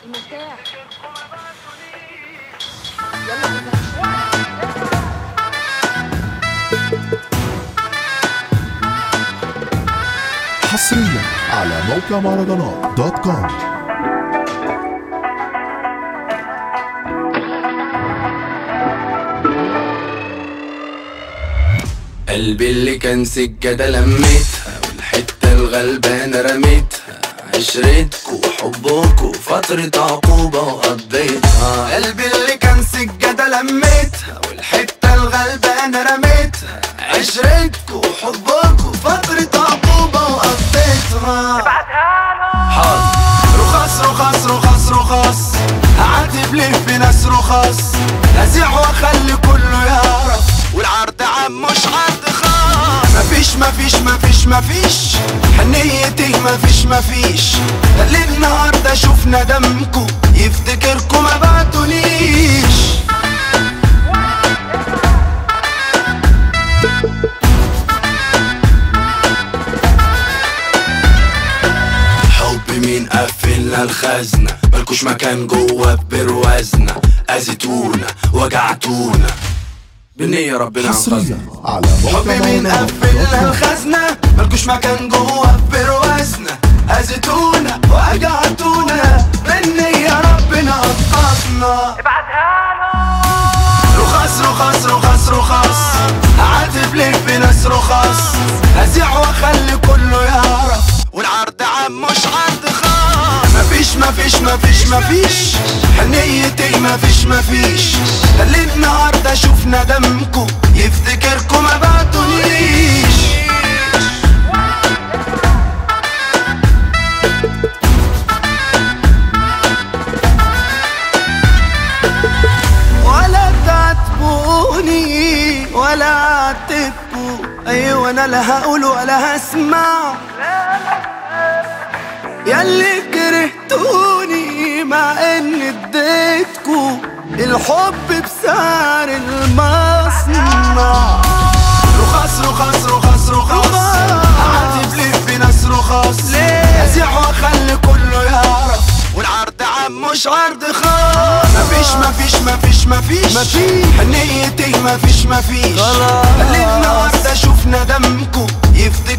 المفتاح يلا بينا حصريا على موقع مهرجانات دوت كوم قلبي اللي كان سجادة لميتها والحتة الغلبانة رميتها عشرتكوا وحبكوا فترة عقوبة وقضيتها قلبي اللي كان سجادة لميتها والحتة الغلبانة رميتها عشرتكوا وحبكوا فترة عقوبة وقضيتها حاضر رخص رخص رخص رخص هعاتب ليه في ناس رخص هزيع واخلي كله يعرف والعرض عام مش عرض خاص مفيش مفيش مفيش مفيش حنيتي مفيش مفيش اللي النهارده شفنا دمكو يفتكركم ما بعتونيش حب مين قفلنا الخزنة ملكوش مكان جوه ببروازنا أذيتونا وجعتونا بالنية ربنا حصريا ينقذنا على حب موقع مين مهرجانات دوت قفلنا كوم الخزنة ملكوش مكان جوه ببروازنا أذيتونا وجعتونا بالنية ربنا أنقذنا رخص رخص رخص رخص هعاتب ليه في ناس رخص هزيع واخلي كله يعرف والعرض عام مش عرض خاص مفيش مفيش مفيش مفيش حنيتي مفيش مفيش اللي النهارده شفنا دمكو يفتكركم ما بعتونيش ولا تعاتبوني ولا عاتبكوا ايوه انا لا هقول ولا هسمع ياللي كرهتوني مع ان اديتكوا الحب بسعر المصنع رخص رخص رخص رخص هعاتب ليه في ناس رخص هزيع واخلي كله يعرف والعرض عام مش عرض خاص مفيش مفيش مفيش مفيش مفيش حنيتي مفيش مفيش اللي النهارده شفنا دمكو يفتكر